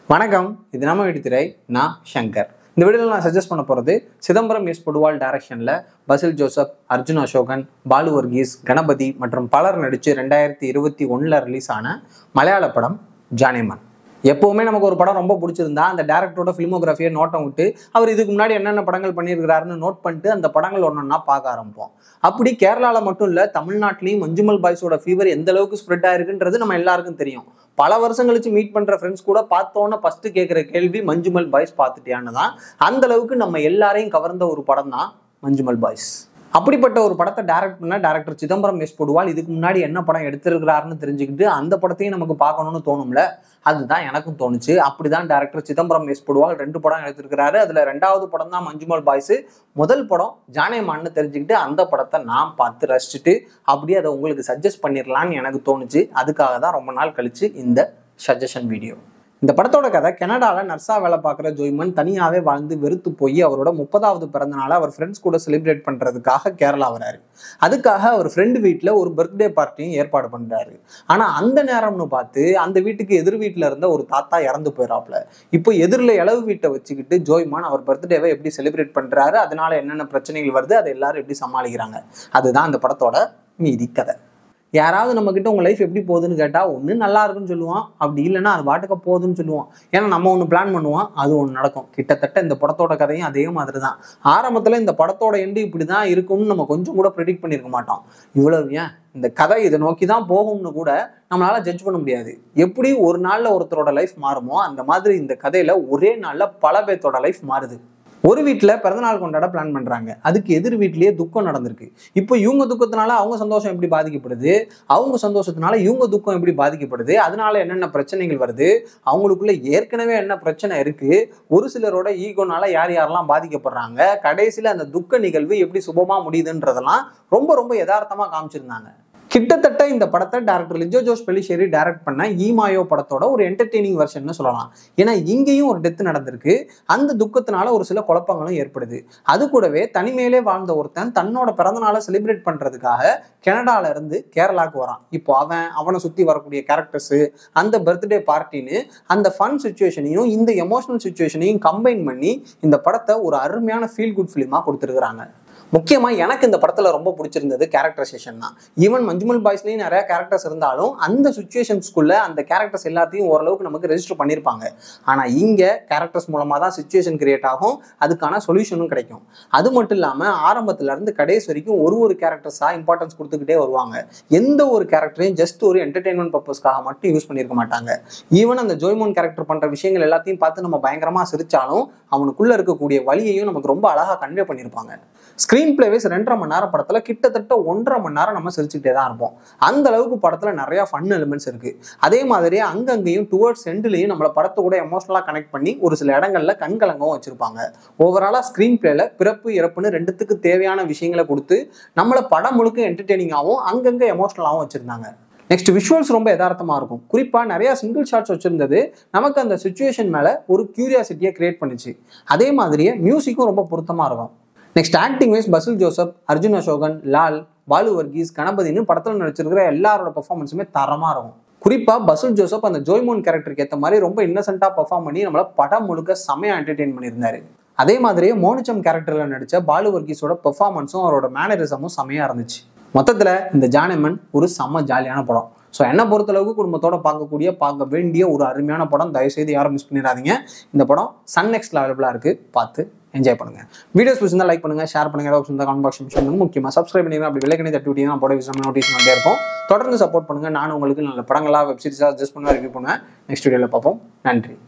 வணக்கம் இது நம்ம வீட்டுத்திரை நான் சங்கர் இந்த வீடியோவில் நான் சஜஸ்ட் பண்ண போகிறது சிதம்பரம் எஸ் பொடுவால் டைரக்ஷனில் பசில் ஜோசப் அர்ஜுன் அசோகன் பாலு வர்கீஸ் கணபதி மற்றும் பலர் நடித்து ரெண்டாயிரத்தி இருபத்தி ஒன்றில் ரிலீஸ் ஆன மலையாள படம் ஜானேமன் எப்போவுமே நமக்கு ஒரு படம் ரொம்ப பிடிச்சிருந்தா அந்த டேரக்டரோட ஃபிலிமோகிராஃபியை நோட்டம் விட்டு அவர் இதுக்கு முன்னாடி என்னென்ன படங்கள் பண்ணியிருக்கிறாருன்னு நோட் பண்ணிட்டு அந்த படங்கள் ஒன்றொன்னா பார்க்க ஆரம்பிப்போம் அப்படி கேரளாவில் மட்டும் இல்லை தமிழ்நாட்டிலையும் மஞ்சுமல் பாய்ஸோட ஃபீவர் எந்த அளவுக்கு ஸ்ப்ரெட் ஆயிருக்குன்றது நம்ம எல்லாருக்கும் தெரியும் பல வருஷம் கழிச்சு மீட் பண்ற ஃப்ரெண்ட்ஸ் கூட பார்த்தோன்னே ஃபர்ஸ்ட் கேட்குற கேள்வி மஞ்சுமல் பாய்ஸ் பார்த்துட்டியான்னு தான் அந்த அளவுக்கு நம்ம எல்லாரையும் கவர்ந்த ஒரு படம் தான் மஞ்சுமல் பாய்ஸ் அப்படிப்பட்ட ஒரு படத்தை டைரக்ட் பண்ண டேரக்டர் சிதம்பரம் எஸ் போடுவால் இதுக்கு முன்னாடி என்ன படம் எடுத்திருக்கிறாருன்னு தெரிஞ்சுக்கிட்டு அந்த படத்தையும் நமக்கு பார்க்கணும்னு தோணும்ல அதுதான் எனக்கும் தோணுச்சு அப்படிதான் டேரக்டர் சிதம்பரம் எஸ் போடுவால் ரெண்டு படம் எடுத்திருக்கிறாரு அதுல ரெண்டாவது படம் தான் மஞ்சுமல் பாய்ஸ் முதல் படம் ஜானேமான்னு தெரிஞ்சுக்கிட்டு அந்த படத்தை நான் பார்த்து ரசிச்சுட்டு அப்படியே அதை உங்களுக்கு சஜஸ்ட் பண்ணிடலான்னு எனக்கு தோணுச்சு அதுக்காக தான் ரொம்ப நாள் கழிச்சு இந்த சஜஷன் வீடியோ இந்த படத்தோட கதை கனடாவில் நர்ஸா வேலை பார்க்குற ஜோய்மன் தனியாகவே வாழ்ந்து வெறுத்து போய் அவரோட முப்பதாவது பிறந்த நாளை அவர் ஃப்ரெண்ட்ஸ் கூட செலிப்ரேட் பண்ணுறதுக்காக கேரளா வராரு அதுக்காக அவர் ஃப்ரெண்டு வீட்டில் ஒரு பர்த்டே பார்ட்டியும் ஏற்பாடு பண்ணுறாரு ஆனால் அந்த நேரம்னு பார்த்து அந்த வீட்டுக்கு எதிர் வீட்டில் இருந்த ஒரு தாத்தா இறந்து போயிடாப்ல இப்போ எதிரில் இளவு வீட்டை வச்சுக்கிட்டு ஜோய்மான் அவர் பர்த்டேவை எப்படி செலிப்ரேட் பண்ணுறாரு அதனால என்னென்ன பிரச்சனைகள் வருது அதை எல்லாரும் எப்படி சமாளிக்கிறாங்க அதுதான் அந்த படத்தோட மீதி கதை யாராவது நம்ம கிட்ட உங்க லைஃப் எப்படி போகுதுன்னு கேட்டா ஒன்று நல்லா இருக்குன்னு சொல்லுவான் அப்படி இல்லைன்னா அது பாட்டுக்க போகுதுன்னு சொல்லுவான் ஏன்னா நம்ம ஒன்று பிளான் பண்ணுவோம் அது ஒன்று நடக்கும் கிட்டத்தட்ட இந்த படத்தோட கதையும் அதே மாதிரி தான் ஆரம்பத்தில் இந்த படத்தோட எண்டு இப்படி தான் இருக்கும்னு நம்ம கொஞ்சம் கூட ப்ரெடிக்ட் பண்ணியிருக்க மாட்டோம் இவ்வளவு ஏன் இந்த கதை இதை நோக்கி தான் போகும்னு கூட நம்மளால ஜட்ஜ் பண்ண முடியாது எப்படி ஒரு நாள்ல ஒருத்தரோட லைஃப் மாறுமோ அந்த மாதிரி இந்த கதையில ஒரே நாள்ல பல பேர்த்தோட லைஃப் மாறுது ஒரு வீட்டில் பிறந்தநாள் கொண்டாட பிளான் பண்ணுறாங்க அதுக்கு எதிர் வீட்லேயே துக்கம் நடந்திருக்கு இப்போ இவங்க துக்கத்தினால அவங்க சந்தோஷம் எப்படி பாதிக்கப்படுது அவங்க சந்தோஷத்தினால இவங்க துக்கம் எப்படி பாதிக்கப்படுது அதனால என்னென்ன பிரச்சனைகள் வருது அவங்களுக்குள்ள ஏற்கனவே என்ன பிரச்சனை இருக்கு ஒரு சிலரோட ஈகோனால யார் யாரெல்லாம் பாதிக்கப்படுறாங்க கடைசியில் அந்த துக்க நிகழ்வு எப்படி சுபமா முடியுதுன்றதெல்லாம் ரொம்ப ரொம்ப யதார்த்தமா காமிச்சிருந்தாங்க கிட்டத்தட்ட இந்த படத்தை டேரக்டர் லிஜோ ஜோஸ் பெலிஷேரி டைரக்ட் பண்ண ஈமாயோ படத்தோட ஒரு என்டர்டெய்னிங் வெர்ஷன் சொல்லலாம் ஏன்னா இங்கேயும் ஒரு டெத் நடந்திருக்கு அந்த துக்கத்தினால ஒரு சில குழப்பங்களும் ஏற்படுது அது கூடவே தனிமையிலே வாழ்ந்த ஒருத்தன் தன்னோட பிறந்தநாளை செலிப்ரேட் பண்றதுக்காக கனடால இருந்து கேரளாவுக்கு வரான் இப்போ அவன் அவனை சுத்தி வரக்கூடிய கேரக்டர்ஸ் அந்த பர்த்டே பார்ட்டின்னு அந்த ஃபன் சுச்சுவேஷனையும் இந்த எமோஷனல் சுச்சுவேஷனையும் கம்பைன் பண்ணி இந்த படத்தை ஒரு அருமையான ஃபீல் குட் ஃபிலிமா கொடுத்துருக்குறாங்க முக்கியமா எனக்கு இந்த படத்துல ரொம்ப பிடிச்சிருந்தது கேரக்டரைசேஷன் தான் ஈவன் மஞ்சுமல் பாய்ஸ்லயும் நிறைய கேரக்டர்ஸ் இருந்தாலும் அந்த சுச்சுவேஷன்ஸ்குள்ள அந்த கேரக்டர்ஸ் எல்லாத்தையும் ஓரளவுக்கு நமக்கு ரெஜிஸ்டர் பண்ணியிருப்பாங்க ஆனா இங்க கேரக்டர்ஸ் மூலமா தான் சுச்சுவேஷன் கிரியேட் ஆகும் அதுக்கான சொல்யூஷனும் கிடைக்கும் அது மட்டும் இல்லாம ஆரம்பத்துல இருந்து கடைசி வரைக்கும் ஒரு ஒரு கேரக்டர்ஸா இம்பார்ட்டன்ஸ் கொடுத்துக்கிட்டே வருவாங்க எந்த ஒரு கேரக்டரையும் ஜஸ்ட் ஒரு என்டர்டைன்மெண்ட் பர்பஸ்க்காக மட்டும் யூஸ் பண்ணியிருக்க மாட்டாங்க ஈவன் அந்த ஜோய்மோன் கேரக்டர் பண்ற விஷயங்கள் எல்லாத்தையும் பார்த்து நம்ம பயங்கரமா சிரிச்சாலும் அவனுக்குள்ள இருக்கக்கூடிய வழியையும் நமக்கு ரொம்ப அழகா கன்வே பண்ணியிருப்பாங்க ஸ்க்ரீன் பிளேவேஸ் ரெண்டரை மணி நேரம் படத்துல கிட்டத்தட்ட ஒன்றரை மணி நேரம் நம்ம சிரிச்சுக்கிட்டே தான் இருப்போம் அந்த அளவுக்கு படத்துல நிறைய ஃபன் எலிமெண்ட்ஸ் இருக்கு அதே மாதிரி அங்கங்கேயும் டுவர்ட்ஸ் எண்ட்லையும் நம்மள படத்தை கூட எமோஷனலா கனெக்ட் பண்ணி ஒரு சில இடங்கள்ல கண்கலங்கவும் வச்சிருப்பாங்க ஓவராலா ஸ்க்ரீன் பிளேல பிறப்பு இறப்புன்னு ரெண்டுத்துக்கு தேவையான விஷயங்களை கொடுத்து நம்மள படம் முழுக்க என்டர்டெய்னிங்காகவும் அங்கங்க எமோஷனலாகவும் வச்சிருந்தாங்க நெக்ஸ்ட் விஷுவல்ஸ் ரொம்ப யதார்த்தமா இருக்கும் குறிப்பா நிறைய சிங்கிள் ஷாட்ஸ் வச்சிருந்தது நமக்கு அந்த சுச்சுவேஷன் மேல ஒரு கியூரியாசிட்டியை கிரியேட் பண்ணுச்சு அதே மாதிரியே மியூசிக்கும் ரொம்ப பொருத்தமா இருக்கும் next acting wise Basil Joseph Arjun Ashokan Lal Balu Varghese கணபதினு படத்தில் நடிச்சிருக்கிற எல்லாரோட பெர்ஃபார்மன்ஸுமே தரமாக இருக்கும் குறிப்பாக பசுல் ஜோசப் அந்த ஜோய்மோன் கேரக்டருக்கு ஏற்ற மாதிரி ரொம்ப இன்னசென்ட்டாக பெர்ஃபார்ம் பண்ணி நம்மளை படம் முழுக்க செமையாக என்டர்டெயின் பண்ணியிருந்தாரு அதே மாதிரியே மோனிச்சம் கேரக்டரில் நடித்த பாலு வர்கீஸோட பெர்ஃபார்மன்ஸும் அவரோட மேனரிசமும் செமையாக இருந்துச்சு மொத்தத்தில் இந்த ஜானமன் ஒரு செம்ம ஜாலியான படம் ஸோ என்னை பொறுத்தளவுக்கு குடும்பத்தோட பார்க்கக்கூடிய பார்க்க வேண்டிய ஒரு அருமையான படம் தயவுசெய்து யாரும் மிஸ் பண்ணிடாதீங்க இந்த படம் சன் நெக்ஸ்ட்ல அவைலபிளாக இருக்குது பார்த்து என்ஜாய் பண்ணுங்க வீடியோஸ் பிடிச்சிருந்தா லைக் பண்ணுங்க ஷேர் பண்ணுங்க ஏதாவது இருந்தால் கமெண்ட் பாக்ஸ் பண்ணுங்க முக்கியமாக சப்ஸ்கிரைப் பண்ணிடுங்க அப்படி விலைக்கணி தட்டி விட்டீங்கன்னா போட விஷயம் நோட்டீஸ் வந்தே இருக்கும் தொடர்ந்து சப்போர்ட் பண்ணுங்க நானும் உங்களுக்கு நல்ல படங்களா வெப் சீரிஸாக அட்ஜஸ்ட் பண்ணுவேன் ரிவ்யூ பண்ணுவேன் நெக்ஸ்ட் வீடியோவில் பார்ப்போம் நன்றி